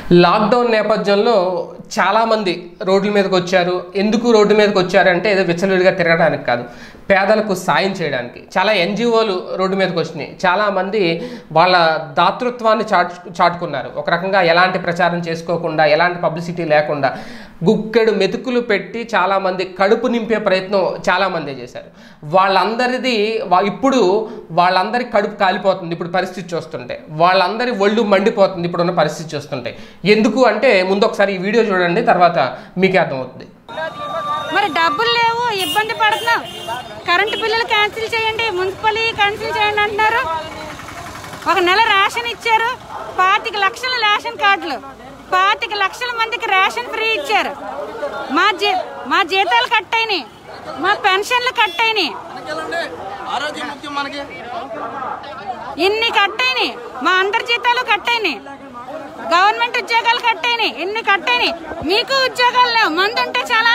Lockdown నేపథ్యంలో చాలామంది రోడ్ల మీదకి వచ్చారు ఎందుకు రోడ్డు మీదకి వచ్చారంటే ఏదో విచ్చలవిడిగా తిరగడానికి కాదు పేదలకు సాయం చేయడానికి చాలా ఎన్జిఓలు రోడ్డు మీదకి వచ్చినాయి చాలామంది వాళ్ళ దాతృత్వాన్ని చాటు చాటుకున్నారు ఒక రకంగా ఎలాంటి ప్రచారం చేసుకోకుండా ఎలాంటి పబ్లిసిటీ లేకుండా గుక్కెడు మెతుకులు పెట్టి చాలామంది కడుపు నింపే ప్రయత్నం చాలామంది చేశారు వాళ్ళందరిది వా- ఇప్పుడు వాళ్ళందరి కడుపు కాలిపోతుంది ఇప్పుడు పరిస్థితి చూస్తుంటే వాళ్ళందరి ఒళ్ళు మండిపోతుంది ఇప్పుడున్న పరిస్థితి చూస్తుంటే ఎందుకు అంటే ముందు ఒకసారి ఈ వీడియో చూడండి తర్వాత మీకే అర్థమవుతుంది మరి డబ్బులు లేవు ఇబ్బంది పడుతున్నాం కరెంటు బిల్లులు క్యాన్సిల్ చేయండి మున్సిపల్ క్యాన్సిల్ చేయండి అంటున్నారు ఒక నెల రేషన్ ఇచ్చారు పాతిక లక్షల రేషన్ కార్డులు పాతిక లక్షల మందికి రేషన్ ఫ్రీ ఇచ్చారు మా జీ మా జీతాలు కట్ అయినాయి మా పెన్షన్లు కట్ అయినాయి ఆరోగ్యం ముఖ్యం మనకి ఇన్ని కట్ అయినాయి మా అందరి జీతాలు కట్ అయినాయి గవర్నమెంట్ ఉద్యోగాలు కట్ అయినాయి ఇన్ని కట్ అయినాయి మీకు ఉద్యోగాలు లేవు మంది ఉంటే చాలా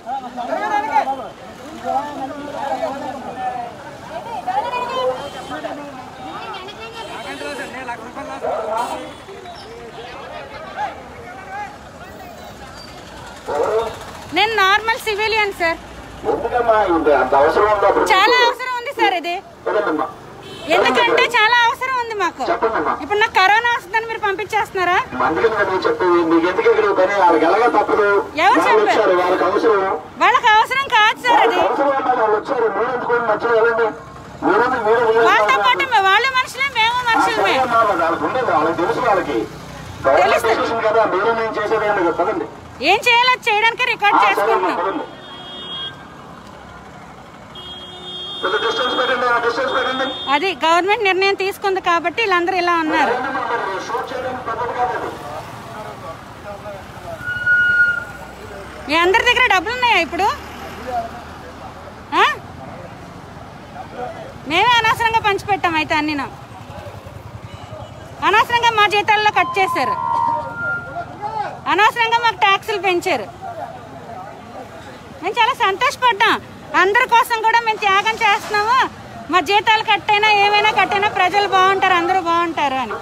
నేను నార్మల్ సివిలియన్ సార్ ఎందుకమ్మా ఇంత అంత అవసరం ఉందా అప్పుడు చాలా అవసరం ఉంది సార్ ఇది చెప్పండమ్మా ఎందుకంటే చాలా అవసరం ఉంది మాకు చెప్పండమ్మా ఇప్పుడు నాకు కరోనా వస్తుందని మీరు పంపించేస్తున్నారా అందుకని నువ్వు చెప్పేది మీకు ఎందుకు ఎక్కడ పని వాళ్ళకి ఎలాగా తప్పదు ఎవరు వాళ్ళు చెప్పారు? వచ్చారు వాళ్ళకి అవసరం వాళ్ళకి అవసరం కాదు సార్ వాళ్ళకి అది అవసరం ఉండాలి వాళ్ళు వచ్చారు మీరు ఎందుకు మధ్యలో వెళ్ళండి మీరెందుకు మీరు మీరు వాళ్ళతో పాటు మే- వాళ్ళు మనుషులే మేము మనుషులమే వాళ్ళకి ఉండదు వాళ్ళకి తెలుసు వాళ్ళకి గవర్నమెంట్ డెసిషన్ కదా మీరు నేను చేసేది ఏంటి కదా పదండి ఏం చేయాలో అది చేయడానికి రికార్డ్ ఆ, సరేమ్మా, చేసుకుంటున్నాం పదండి కొంచెం డిస్టెన్స్ పెట్టండి ఆ డిస్టెన్స్ పెట్టండి అది గవర్నమెంట్ నిర్ణయం తీసుకుంది కాబట్టి వీళ్ళందరూ ఇలా ఉన్నారు ఏంటమ్మా మరి షూట్ చేయడానికి పద్ధతి కాదు అది. మీ అందరి దగ్గర డబ్బులు ఉన్నాయా ఇప్పుడు ఆ? మేమే అనవసరంగా పంచిపెట్టాం అయితే అన్ని అనవసరంగా మా జీతాల్లో కట్ చేశారు అనవసరంగా మాకు ట్యాక్సులు పెంచారు మేము చాలా సంతోషపడ్డాం అందరి కోసం కూడా మేము త్యాగం చేస్తున్నాము మా జీతాలు కట్టైనా ఏమైనా కట్టైనా ప్రజలు బాగుంటారు అందరూ బాగుంటారు అని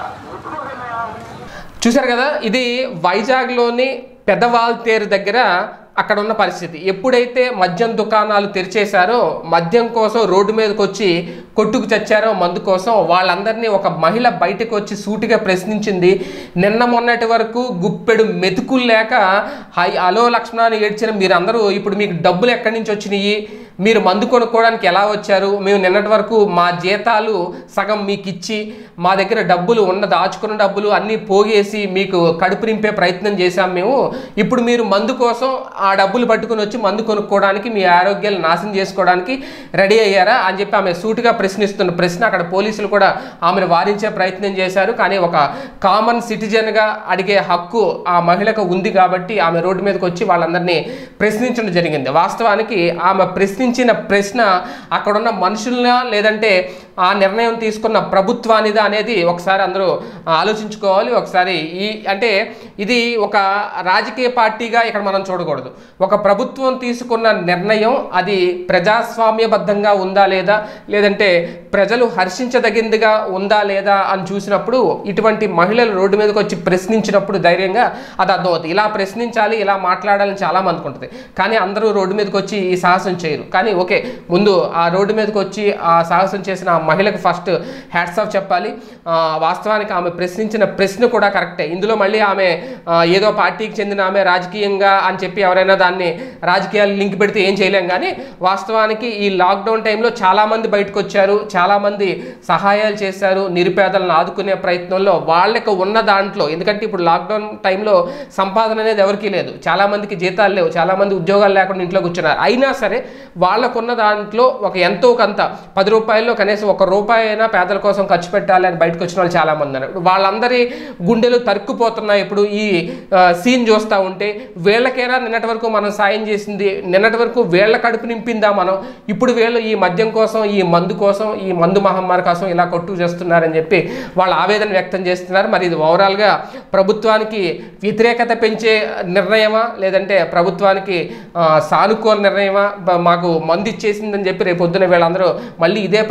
చూశారు కదా ఇది వైజాగ్లోని పెద్దవాల్తేరు దగ్గర అక్కడ ఉన్న పరిస్థితి ఎప్పుడైతే మద్యం దుకాణాలు తెరిచేశారో మద్యం కోసం రోడ్డు మీదకి వచ్చి కొట్టుకు చచ్చారో మందు కోసం వాళ్ళందరినీ ఒక మహిళ బయటకు వచ్చి సూటిగా ప్రశ్నించింది నిన్న మొన్నటి వరకు గుప్పెడు మెతుకులు లేక హై అలో లక్ష్మణాన్ని ఏడ్చిన మీరందరూ ఇప్పుడు మీకు డబ్బులు ఎక్కడి నుంచి వచ్చినాయి మీరు మందు కొనుక్కోవడానికి ఎలా వచ్చారు మేము నిన్నటి వరకు మా జీతాలు సగం మీకు ఇచ్చి మా దగ్గర డబ్బులు ఉన్న దాచుకున్న డబ్బులు అన్నీ పోగేసి మీకు కడుపు నింపే ప్రయత్నం చేశాం మేము ఇప్పుడు మీరు మందు కోసం ఆ డబ్బులు పట్టుకుని వచ్చి మందు కొనుక్కోవడానికి మీ ఆరోగ్యాలు నాశనం చేసుకోవడానికి రెడీ అయ్యారా అని చెప్పి ఆమె సూటిగా ప్రశ్నిస్తున్న ప్రశ్న అక్కడ పోలీసులు కూడా ఆమెను వారించే ప్రయత్నం చేశారు కానీ ఒక కామన్ సిటిజన్గా అడిగే హక్కు ఆ మహిళకు ఉంది కాబట్టి ఆమె రోడ్డు మీదకి వచ్చి వాళ్ళందరినీ ప్రశ్నించడం జరిగింది వాస్తవానికి ఆమె ప్రశ్నించిన ప్రశ్న అక్కడున్న మనుషులనా లేదంటే ఆ నిర్ణయం తీసుకున్న ప్రభుత్వానిదా అనేది ఒకసారి అందరూ ఆలోచించుకోవాలి ఒకసారి ఈ అంటే ఇది ఒక రాజకీయ పార్టీగా ఇక్కడ మనం చూడకూడదు ఒక ప్రభుత్వం తీసుకున్న నిర్ణయం అది ప్రజాస్వామ్యబద్ధంగా ఉందా లేదా లేదంటే ప్రజలు హర్షించదగిందిగా ఉందా లేదా అని చూసినప్పుడు ఇటువంటి మహిళలు రోడ్డు మీదకి వచ్చి ప్రశ్నించినప్పుడు ధైర్యంగా అది అర్థమవుతుంది ఇలా ప్రశ్నించాలి ఇలా మాట్లాడాలని చాలా మందికి ఉంటుంది కానీ అందరూ రోడ్డు మీదకి వచ్చి ఈ సాహసం చేయరు కానీ ఓకే ముందు ఆ రోడ్డు మీదకి వచ్చి ఆ సాహసం చేసిన ఆ మహిళకు ఫస్ట్ హ్యాట్స్ ఆఫ్ చెప్పాలి ఆ, వాస్తవానికి ఆమె ప్రశ్నించిన ప్రశ్న కూడా కరెక్టే ఇందులో మళ్ళీ ఆమె ఆ, ఏదో పార్టీకి చెందిన ఆమె రాజకీయంగా అని చెప్పి ఎవరైనా దాన్ని రాజకీయాలు లింక్ పెడితే ఏం చేయలేం కానీ వాస్తవానికి ఈ లాక్డౌన్ టైంలో చాలామంది బయటకు వచ్చారు చాలామంది సహాయాలు చేశారు నిరుపేదలను ఆదుకునే ప్రయత్నంలో వాళ్ళకి ఉన్న దాంట్లో ఎందుకంటే ఇప్పుడు లాక్డౌన్ టైంలో సంపాదన అనేది ఎవరికీ లేదు చాలామందికి జీతాలు లేవు చాలామంది ఉద్యోగాలు లేకుండా ఇంట్లో కూర్చున్నారు అయినా సరే వాళ్ళకున్న దాంట్లో ఒక ఎంతో కొంత పది రూపాయల్లో కనీసం ఒక రూపాయి అయినా పేదల కోసం ఖర్చు పెట్టాలి అని బయటకు వచ్చిన వాళ్ళు చాలామంది ఉన్నారు ఇప్పుడు వాళ్ళందరి గుండెలు తరుక్కుపోతున్నాయి ఇప్పుడు ఈ సీన్ చూస్తూ ఉంటే వీళ్ళకైనా నిన్నటి వరకు మనం సాయం చేసింది నిన్నటి వరకు వీళ్ళ కడుపు నింపిందా మనం ఇప్పుడు వీళ్ళు ఈ మద్యం కోసం ఈ మందు కోసం ఈ మందు మహమ్మారి కోసం ఇలా కొట్టు చేస్తున్నారని చెప్పి వాళ్ళు ఆవేదన వ్యక్తం చేస్తున్నారు మరి ఇది ఓవరాల్గా ప్రభుత్వానికి వ్యతిరేకత పెంచే నిర్ణయమా లేదంటే ప్రభుత్వానికి ఆ, సానుకూల నిర్ణయమా బ- మాకు మందు ఇచ్చేసిందని చెప్పి రేపు పొద్దున వీళ్ళందరూ మళ్ళీ ఇదే ప్రభుత్వానికి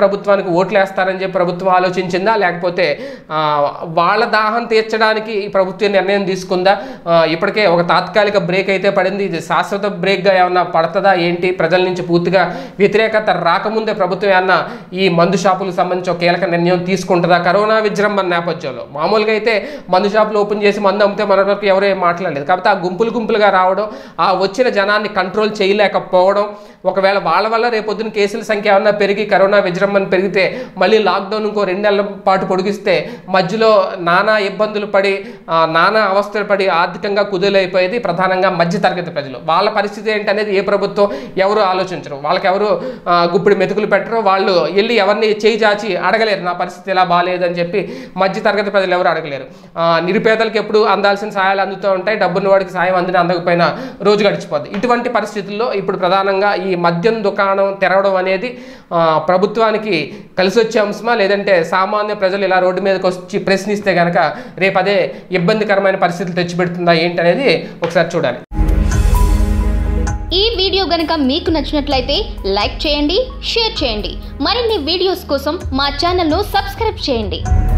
ఓట్లు వేస్తారని చెప్పి ప్రభుత్వం ఆలోచించిందా లేకపోతే ఆ, వాళ్ళ దాహం తీర్చడానికి ఈ ప్రభుత్వం నిర్ణయం తీసుకుందా ఆ, ఇప్పటికే ఒక తాత్కాలిక బ్రేక్ అయితే పడింది ఇది శాశ్వత బ్రేక్గా ఏమన్నా పడుతుందా ఏంటి ప్రజల నుంచి పూర్తిగా వ్యతిరేకత రాకముందే ప్రభుత్వం ఏమన్నా ఈ మందు షాపులకు సంబంధించి ఒక కీలక నిర్ణయం తీసుకుంటుందా కరోనా విజృంభణ నేపథ్యంలో మామూలుగా అయితే మందు షాపులు ఓపెన్ చేసి మందు అమ్మితే మన వరకు ఎవరు ఏం మాట్లాడలేదు కాబట్టి ఆ గుంపులు గుంపులుగా రావడం ఆ వచ్చిన జనాన్ని కంట్రోల్ చేయలేకపోవడం ఒకవేళ వాళ్ళ వల్ల రేపొద్దున కేసుల సంఖ్య ఏమన్నా పెరిగి కరోనా విజృంభణ పెరిగితే మళ్ళీ లాక్డౌన్ ఇంకో రెండు నెలల పాటు పొడిగిస్తే మధ్యలో నానా ఇబ్బందులు పడి ఆ, నానా అవస్థలు పడి ఆర్థికంగా కుదులైపోయేది ప్రధానంగా మధ్యతరగతి ప్రజలు వాళ్ళ పరిస్థితి ఏంటనేది ఏ ప్రభుత్వం ఎవరు ఆలోచించరు వాళ్ళకి ఎవరు ఆ, గుప్పిడి మెతుకులు పెట్టరు వాళ్ళు వెళ్ళి ఎవరిని చేయి చాచి అడగలేరు నా పరిస్థితి ఇలా బాగాలేదని చెప్పి మధ్యతరగతి ప్రజలు ఎవరు అడగలేరు ఆ, నిరుపేదలకు ఎప్పుడు అందాల్సిన సహాయాలు అందుతూ ఉంటాయి డబ్బున్న వాడికి సాయం అందిన అందకపోయినా రోజు గడిచిపోద్ది ఇటువంటి పరిస్థితుల్లో ఇప్పుడు ప్రధానంగా ఈ మద్యం దుకాణం తెరవడం అనేది ఆ, ప్రభుత్వానికి కలిసి వచ్చే అంశమా లేదంటే సామాన్య ప్రజలు ఇలా రోడ్డు మీదకి వచ్చి ప్రశ్నిస్తే కనుక రేపు అదే ఇబ్బందికరమైన పరిస్థితులు తెచ్చిపెడుతుందా ఏంటి అనేది ఒకసారి చూడాలి ఈ వీడియో గనుక మీకు నచ్చినట్లయితే లైక్ చేయండి షేర్ చేయండి మరిన్ని వీడియోస్ కోసం మా ఛానల్ను సబ్స్క్రైబ్ చేయండి